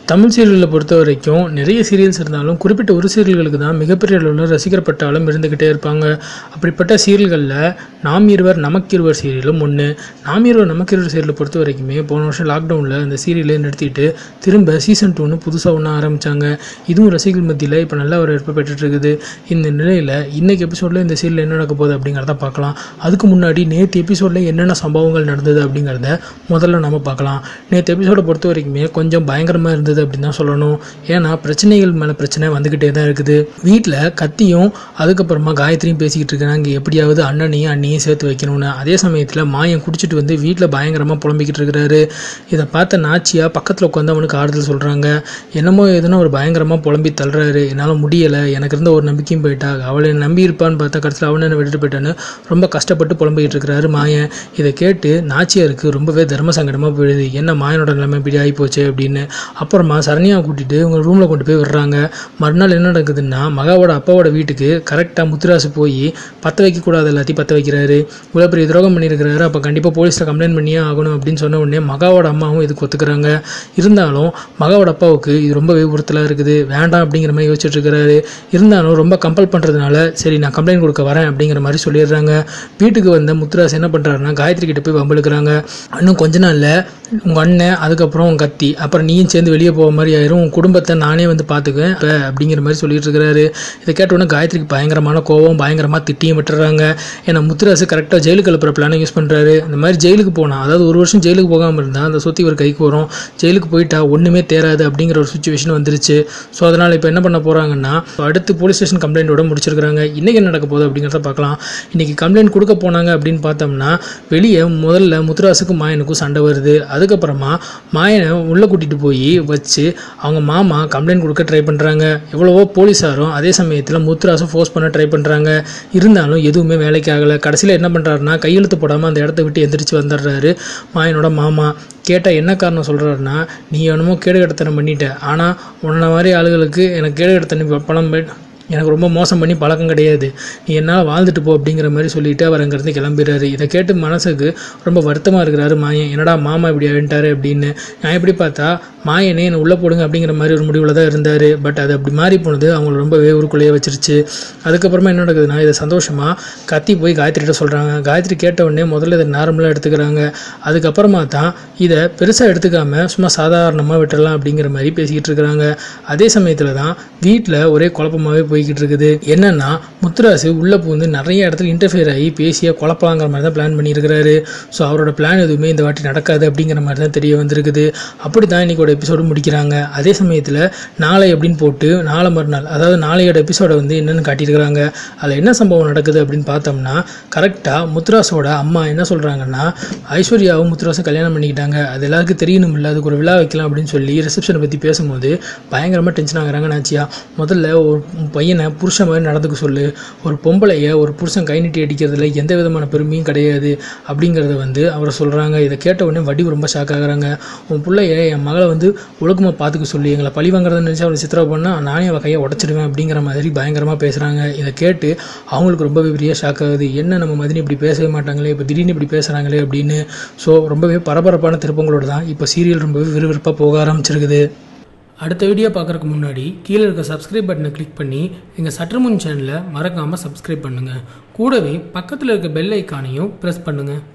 தமிழ் சீரியலை பொறுத்த வரைக்கும் நிறைய சீரியல்ஸ் இருந்தாலும் குறிப்பிட்ட ஒரு சீரியல்களுக்கு தான் மிகப்பெரிய அளவில் ரசிகர் பட்டாலும் இருந்துக்கிட்டே இருப்பாங்க அப்படிப்பட்ட சீரியல்களில் நாம் இருவர் நமக்கிருவர் சீரியலும் ஒன்று நாம் இருவர் நமக்கிருவர் சீரியலை பொறுத்த வரைக்குமே போன வருஷம் லாக்டவுனில் அந்த சீரியலை நிறுத்திட்டு திரும்ப சீசன் டூன்னு புதுசாக ஒன்று ஆரம்பித்தாங்க இதுவும் ரசிகர்கள் மத்தியில் இப்போ நல்ல ஒரு வரவேற்பு பெற்றுட்டு இருக்குது இந்த நிலையில் இன்னைக்கு எபிசோடில் இந்த சீரியல் என்ன நடக்க போகுது அப்படிங்கிறத பார்க்கலாம் அதுக்கு முன்னாடி நேற்று எபிசோடில் என்னென்ன சம்பவங்கள் நடந்தது அப்படிங்கிறத முதல்ல நம்ம பார்க்கலாம் நேற்று எபிசோடை பொறுத்த வரைக்குமே கொஞ்சம் பயங்கரமாக இருந்தது அப்படின்னு தான் சொல்லணும் ஏன்னா பிரச்சனைகள் மேலே பிரச்சனை வந்துக்கிட்டே தான் இருக்குது வீட்டில் கத்தியும் அதுக்கப்புறமா காயத்ரியும் பேசிக்கிட்டு இருக்கிறாங்க எப்படியாவது அண்ணனையும் அண்ணியும் சேர்த்து வைக்கணும்னு அதே சமயத்தில் மாயன் குடிச்சிட்டு வந்து வீட்டில் பயங்கரமாக புலம்பிக்கிட்டு இருக்கிறாரு இதை பார்த்த நாச்சியா பக்கத்தில் உட்காந்து அவனுக்கு ஆறுதல் சொல்கிறாங்க என்னமோ எதுனா ஒரு பயங்கரமாக புலம்பி தள்ளுறாரு என்னால் முடியலை எனக்கு இருந்த ஒரு நம்பிக்கையும் போயிட்டா அவளை நம்பி இருப்பான்னு பார்த்தா கடைசியில் அவனை என்ன விட்டுட்டு போயிட்டான்னு ரொம்ப கஷ்டப்பட்டு புலம்பிக்கிட்டு இருக்கிறாரு மாயன் இதை கேட்டு நாச்சியாருக்கு ரொம்பவே தர்ம சங்கடமாக போயிடுது என்ன மாயனோட நிலைமை இப்படி ஆகி போச்சு அப்படின்னு அப்புறமா சரண்யாவை கூட்டிட்டு உங்க ரூமில் கொண்டு போய் விடுறாங்க மறுநாள் என்ன நடக்குதுன்னா மகாவோட அப்பாவோட வீட்டுக்கு கரெக்டாக முத்துராசு போய் பற்ற வைக்கக்கூடாது எல்லாத்தையும் பற்ற வைக்கிறாரு இவ்வளோ பெரிய துரோகம் பண்ணியிருக்கிறாரு அப்போ கண்டிப்பாக போலீஸில் கம்ப்ளைண்ட் பண்ணியே ஆகணும் அப்படின்னு சொன்ன உடனே மகாவோட அம்மாவும் இதுக்கு ஒத்துக்கிறாங்க இருந்தாலும் மகாவோட அப்பாவுக்கு இது ரொம்பவே உறுத்தலாக இருக்குது வேண்டாம் அப்படிங்கிற மாதிரி யோசிச்சுட்டு இருக்கிறாரு இருந்தாலும் ரொம்ப கம்பல் பண்ணுறதுனால சரி நான் கம்ப்ளைண்ட் கொடுக்க வரேன் அப்படிங்கிற மாதிரி சொல்லிடுறாங்க வீட்டுக்கு வந்த முத்துராஸ் என்ன பண்ணுறாருன்னா காயத்ரி கிட்ட போய் வம்பளுக்குறாங்க இன்னும் கொஞ்ச நாளில் உங்கள் அண்ணன் அதுக்கப்புறம் உன் கத்தி அப்புறம் நீயும் சேர்ந்து வெளியே போக மாதிரி ஆயிரும் உன் குடும்பத்தை நானே வந்து பார்த்துக்குவேன் இப்ப அப்படிங்கிற மாதிரி சொல்லிட்டு இருக்கிறாரு இதை கேட்ட உடனே காயத்ரிக்கு பயங்கரமான கோவம் பயங்கரமாக திட்டியும் விட்டுறாங்க ஏன்னா முத்துராசு கரெக்டாக ஜெயிலுக்கு அனுப்புற பிளானை யூஸ் பண்ணுறாரு இந்த மாதிரி ஜெயிலுக்கு போனால் அதாவது ஒரு வருஷம் ஜெயிலுக்கு போகாமல் இருந்தால் அந்த சொத்து இவர் கைக்கு வரும் ஜெயிலுக்கு போயிட்டா ஒன்றுமே தேராது அப்படிங்கிற ஒரு சுச்சுவேஷன் வந்துருச்சு ஸோ அதனால் இப்போ என்ன பண்ண போகிறாங்கன்னா அடுத்து போலீஸ் ஸ்டேஷன் கம்ப்ளைண்ட்டோட முடிச்சிருக்காங்க இன்றைக்கி என்ன நடக்க போகுது அப்படிங்கிறத பார்க்கலாம் இன்றைக்கி கம்ப்ளைண்ட் கொடுக்க போனாங்க அப்படின்னு பார்த்தோம்னா வெளியே முதல்ல முத்துராசுக்கும் மாயனுக்கும் சண்டை வருது அதுக்கப்புறமா மாயனை உள்ளே கூட்டிகிட்டு போய் வச்சு அவங்க மாமா கம்ப்ளைண்ட் கொடுக்க ட்ரை பண்ணுறாங்க எவ்வளவோ போலீஸாரும் அதே சமயத்தில் முத்துராசும் ஃபோர்ஸ் பண்ண ட்ரை பண்ணுறாங்க இருந்தாலும் எதுவுமே வேலைக்கு ஆகலை கடைசியில் என்ன பண்ணுறாருன்னா கையெழுத்து போடாமல் அந்த இடத்த விட்டு எந்திரிச்சு வந்துடுறாரு மாயனோட மாமா கேட்டால் என்ன காரணம் சொல்கிறாருன்னா நீ என்னமோ கேடுகட்டத்தனம் பண்ணிட்ட ஆனால் உன்ன மாதிரி ஆளுகளுக்கு எனக்கு கேடுகட்டத்தனம் பணம் போய்- எனக்கு ரொம்ப மோசம் பண்ணி பழக்கம் கிடையாது நீ என்னால் வாழ்ந்துட்டு போ அப்படிங்கிற மாதிரி சொல்லிட்டு அவர் அங்கேருந்து கிளம்பிடுறாரு இதை கேட்டு மனசுக்கு ரொம்ப வருத்தமாக இருக்கிறாரு மாயன் என்னடா மாமா இப்படி ஆகிட்டாரு அப்படின்னு நான் எப்படி பார்த்தா மாயனே என்னை உள்ளே போடுங்க அப்படிங்கிற மாதிரி ஒரு முடிவில் தான் இருந்தார் பட் அது அப்படி மாறி போனது அவங்கள ரொம்பவே ஊருக்குள்ளேயே வச்சிருச்சு அதுக்கப்புறமா என்ன நடக்குதுன்னா இதை சந்தோஷமாக கத்தி போய் காயத்ரிகிட்ட சொல்கிறாங்க காயத்ரி கேட்ட உடனே முதல்ல இதை நார்மலாக எடுத்துக்கிறாங்க அதுக்கப்புறமா தான் இதை பெருசாக எடுத்துக்காம சும்மா சாதாரணமாக விட்டுறலாம் அப்படிங்கிற மாதிரி பேசிக்கிட்டு இருக்கிறாங்க அதே சமயத்தில் தான் வீட்டில் ஒரே குழப்பமாகவே போய்கிட்டு இருக்குது என்னன்னா முத்துராசு உள்ளே பூந்து நிறைய இடத்துல இன்டர்ஃபியர் ஆகி பேசிய குழப்பலாங்கிற மாதிரி தான் பிளான் பண்ணியிருக்கிறாரு ஸோ அவரோட பிளான் எதுவுமே இந்த வாட்டி நடக்காது அப்படிங்கிற மாதிரி தான் தெரிய வந்திருக்குது அப்படி தான் இன்னைக்கோட எபிசோடு முடிக்கிறாங்க அதே சமயத்தில் நாளை அப்படின்னு போட்டு நாளை மறுநாள் அதாவது நாளையோட எபிசோடை வந்து என்னென்னு காட்டியிருக்கிறாங்க அதில் என்ன சம்பவம் நடக்குது அப்படின்னு பார்த்தோம்னா கரெக்டாக முத்துராஸோட அம்மா என்ன சொல்கிறாங்கன்னா ஐஸ்வர்யாவும் முத்துராசும் கல்யாணம் பண்ணிக்கிட்டாங்க அது எல்லாருக்கும் தெரியணும் இல்லை அதுக்கு ஒரு விழா வைக்கலாம் அப்படின்னு சொல்லி ரிசப்ஷனை பற்றி பேசும்போது பயங்கரமாக டென்ஷன் ஆகுறாங்க நாச்சியா முதல்ல ஒரு பையனை புருஷன் மாதிரி நடந்துக்க சொல்லு ஒரு பொம்பளைய ஒரு புருஷன் கை நீட்டி அடிக்கிறதுல எந்த விதமான பெருமையும் கிடையாது அப்படிங்கிறத வந்து அவர் சொல்கிறாங்க இதை கேட்ட உடனே வடி ரொம்ப ஷாக் ஆகுறாங்க உன் பிள்ளைய என் மகளை வந்து ஒழுக்கமாக பார்த்துக்க சொல்லி எங்களை பழி வாங்குறதுன்னு நினச்சி அவளை சித்திரவதை பண்ணால் நானே அவள் கையை உடச்சிடுவேன் அப்படிங்கிற மாதிரி பயங்கரமாக பேசுகிறாங்க இதை கேட்டு அவங்களுக்கு ரொம்பவே பெரிய ஷாக் ஆகுது என்ன நம்ம மதினி இப்படி பேசவே மாட்டாங்களே இப்போ திடீர்னு இப்படி பேசுகிறாங்களே அப்படின்னு ஸோ ரொம்பவே பரபரப்பான திருப்பங்களோட தான் இப்போ சீரியல் ரொம்பவே விறுவிறுப்பாக போக ஆரம்பிச்சிருக்குது அடுத்த வீடியோ பார்க்குறதுக்கு முன்னாடி கீழே இருக்க சப்ஸ்கிரைப் பட்டனை கிளிக் பண்ணி எங்கள் சற்றுமுன் சேனலை மறக்காமல் சப்ஸ்கிரைப் பண்ணுங்கள் கூடவே பக்கத்தில் இருக்க பெல் ஐக்கானையும் ப்ரெஸ் பண்ணுங்கள்